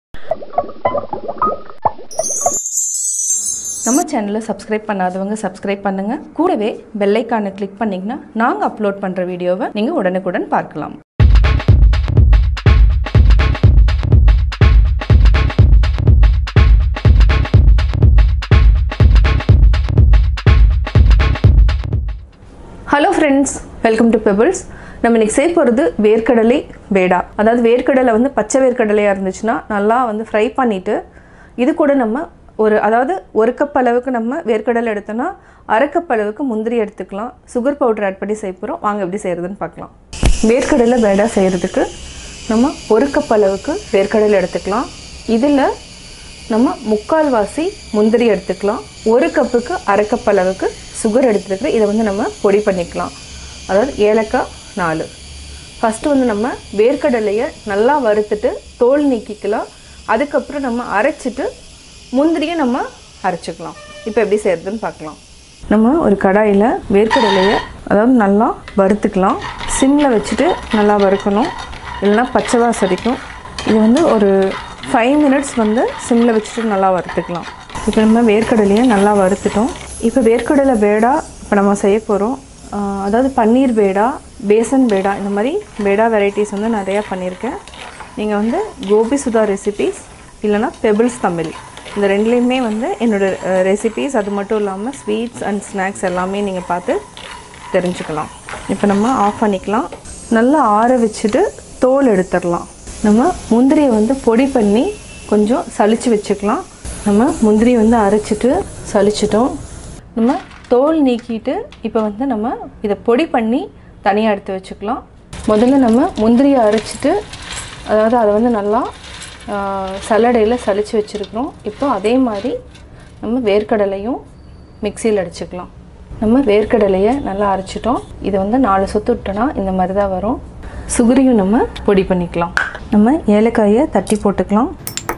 நம்ம சேனலை சப்ஸ்கிரைப் பண்ணாதவங்க சப்ஸ்கிரைப் பண்ணுங்க கூடவே பெல் ஐக்கானை கிளிக் பண்ணிங்கன்னா நாங்கள் அப்லோட் பண்ணுற வீடியோவை நீங்கள் உடனுக்குடன் பார்க்கலாம் hello friends welcome to Pebbles நம்ம இன்னைக்கு செய்ய போகிறது வேர்க்கடலை பேடா அதாவது வேர்க்கடலை வந்து பச்சை வேர்க்கடலையாக இருந்துச்சுன்னா நல்லா வந்து ஃப்ரை பண்ணிவிட்டு இது கூட நம்ம ஒரு அதாவது ஒரு கப் அளவுக்கு நம்ம வேர்க்கடலை எடுத்தோன்னா அரை கப் அளவுக்கு முந்திரி எடுத்துக்கலாம் சுகர் பவுடர் ஆட் பண்ணி செய்ய போகிறோம் வாங்க எப்படி செய்கிறதுன்னு பார்க்கலாம் வேர்க்கடலை பேடா செய்கிறதுக்கு நம்ம ஒரு கப் அளவுக்கு வேர்க்கடலை எடுத்துக்கலாம் இதில் நம்ம முக்கால்வாசி முந்திரி எடுத்துக்கலாம் ஒரு கப்புக்கு அரை கப் அளவுக்கு சுகர் எடுத்துருக்குற இதை வந்து நம்ம பொடி பண்ணிக்கலாம் அதாவது ஏலக்காய் நாலு ஃபஸ்ட்டு வந்து நம்ம வேர்க்கடலையை நல்லா வறுத்துட்டு தோல் நீக்கிக்கலாம் அதுக்கப்புறம் நம்ம அரைச்சிட்டு முந்திரியை நம்ம அரைச்சிக்கலாம் இப்போ எப்படி செய்கிறதுன்னு பார்க்கலாம் நம்ம ஒரு கடாயில் வேர்க்கடலையை அதாவது நல்லா வறுத்துக்கலாம் சிம்மில் வச்சுட்டு நல்லா வறுக்கணும் இல்லைன்னா பச்சை வாசம் அடிக்கும் இது வந்து ஒரு ஃபைவ் மினிட்ஸ் வந்து சிம்மில் வச்சுட்டு நல்லா வறுத்துக்கலாம் இப்போ நம்ம வேர்க்கடலையை நல்லா வறுத்துட்டோம் இப்போ வேர்க்கடலை பேடா இப்போ நம்ம செய்ய போகிறோம் அதாவது பன்னீர் பேடா பேசன் பேடா இந்த மாதிரி பேடா வெரைட்டிஸ் வந்து நிறையா பண்ணியிருக்கேன் நீங்கள் வந்து கோபி சுதா ரெசிபீஸ் இல்லைனா பெபிள்ஸ் தமிழ் இந்த ரெண்டுலேயுமே வந்து என்னோடய ரெசிபீஸ் அது மட்டும் இல்லாமல் ஸ்வீட்ஸ் அண்ட் ஸ்நாக்ஸ் எல்லாமே நீங்கள் பார்த்து தெரிஞ்சுக்கலாம் இப்போ நம்ம ஆஃப் பண்ணிக்கலாம் நல்லா ஆற வச்சுட்டு தோல் எடுத்துடலாம் நம்ம முந்திரியை வந்து பொடி பண்ணி கொஞ்சம் சலிச்சு வச்சுக்கலாம் நம்ம முந்திரி வந்து அரைச்சிட்டு சலிச்சிட்டோம் நம்ம தோல் நீக்கிட்டு இப்போ வந்து நம்ம இதை பொடி பண்ணி தனியாக எடுத்து வச்சுக்கலாம் முதல்ல நம்ம முந்திரியை அரைச்சிட்டு அதாவது அதை வந்து நல்லா சல்லடையில் சலிச்சு வச்சுருக்குறோம் இப்போ அதே மாதிரி நம்ம வேர்க்கடலையும் மிக்சியில் அடிச்சுக்கலாம் நம்ம வேர்க்கடலையை நல்லா அரைச்சிட்டோம் இதை வந்து நாலு சொத்து விட்டோன்னா இந்த மாதிரி தான் வரும் சுகரியும் நம்ம பொடி பண்ணிக்கலாம் நம்ம ஏலக்காயை தட்டி போட்டுக்கலாம்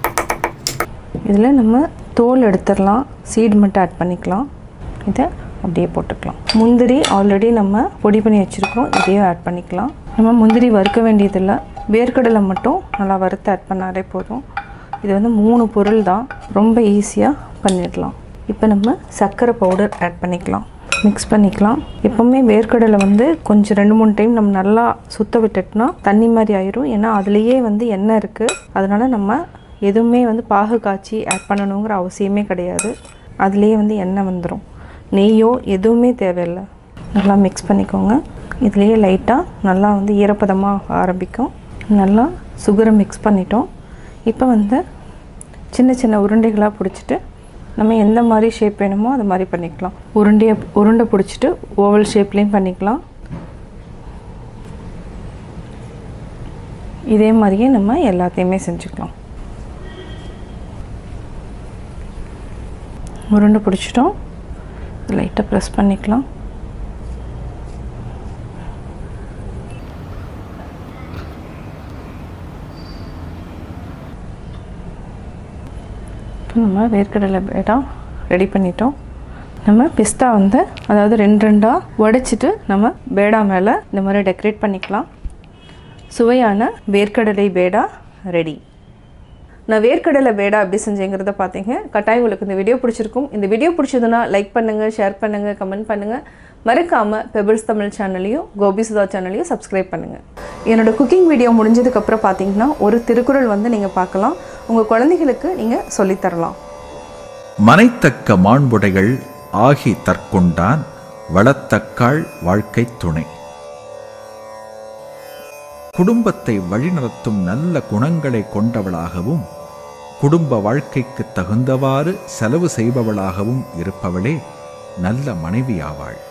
இதில் நம்ம தோல் எடுத்துடலாம் சீடு மட்டும் ஆட் பண்ணிக்கலாம் இதை அப்படியே போட்டுக்கலாம் முந்திரி ஆல்ரெடி நம்ம பொடி பண்ணி வச்சுருக்கோம் இதையும் ஆட் பண்ணிக்கலாம் நம்ம முந்திரி வறுக்க வேண்டியதில்லை வேர்க்கடலை மட்டும் நல்லா வறுத்து ஆட் பண்ணாலே போதும் இது வந்து மூணு பொருள் தான் ரொம்ப ஈஸியாக பண்ணிடலாம் இப்போ நம்ம சர்க்கரை பவுடர் ஆட் பண்ணிக்கலாம் மிக்ஸ் பண்ணிக்கலாம் எப்போவுமே வேர்க்கடலை வந்து கொஞ்சம் ரெண்டு மூணு டைம் நம்ம நல்லா சுத்த விட்டுட்டோம்னா தண்ணி மாதிரி ஆயிரும் ஏன்னா அதுலேயே வந்து எண்ணெய் இருக்குது அதனால் நம்ம எதுவுமே வந்து பாகு காய்ச்சி ஆட் பண்ணணுங்கிற அவசியமே கிடையாது அதுலேயே வந்து எண்ணெய் வந்துடும் நெய்யோ எதுவுமே தேவையில்லை நல்லா மிக்ஸ் பண்ணிக்கோங்க இதுலேயே லைட்டாக நல்லா வந்து ஈரப்பதமாக ஆரம்பிக்கும் நல்லா சுகரை மிக்ஸ் பண்ணிட்டோம் இப்போ வந்து சின்ன சின்ன உருண்டைகளாக பிடிச்சிட்டு நம்ம எந்த மாதிரி ஷேப் வேணுமோ அது மாதிரி பண்ணிக்கலாம் உருண்டையை உருண்டை பிடிச்சிட்டு ஓவல் ஷேப்லேயும் பண்ணிக்கலாம் இதே மாதிரியே நம்ம எல்லாத்தையுமே செஞ்சுக்கலாம் உருண்டை பிடிச்சிட்டோம் லைட்டாக ப்ரெஸ் பண்ணிக்கலாம் இப்போ நம்ம வேர்க்கடலை பேடா ரெடி பண்ணிட்டோம் நம்ம பிஸ்தா வந்து அதாவது ரெண்டு ரெண்டாக உடைச்சிட்டு நம்ம பேடா மேலே இந்த மாதிரி டெக்கரேட் பண்ணிக்கலாம் சுவையான வேர்க்கடலை பேடா ரெடி நான் வேர்க்கடலை பேடா எப்படி செஞ்சேங்கிறத பார்த்தீங்க கட்டாயம் உங்களுக்கு இந்த வீடியோ பிடிச்சிருக்கும் இந்த வீடியோ பிடிச்சதுன்னா லைக் பண்ணுங்கள் ஷேர் பண்ணுங்கள் கமெண்ட் பண்ணுங்கள் மறக்காமல் பெபிள்ஸ் தமிழ் சேனலையும் கோபி சுதா சேனலையும் சப்ஸ்கிரைப் பண்ணுங்கள் என்னோடய குக்கிங் வீடியோ முடிஞ்சதுக்கப்புறம் பார்த்தீங்கன்னா ஒரு திருக்குறள் வந்து நீங்கள் பார்க்கலாம் உங்கள் குழந்தைகளுக்கு நீங்கள் சொல்லித்தரலாம் மனைத்தக்க மாண்புடைகள் ஆகி தற்கொண்டான் வளத்தக்காள் வாழ்க்கை துணை குடும்பத்தை வழிநடத்தும் நல்ல குணங்களை கொண்டவளாகவும் குடும்ப வாழ்க்கைக்கு தகுந்தவாறு செலவு செய்பவளாகவும் இருப்பவளே நல்ல மனைவியாவாள்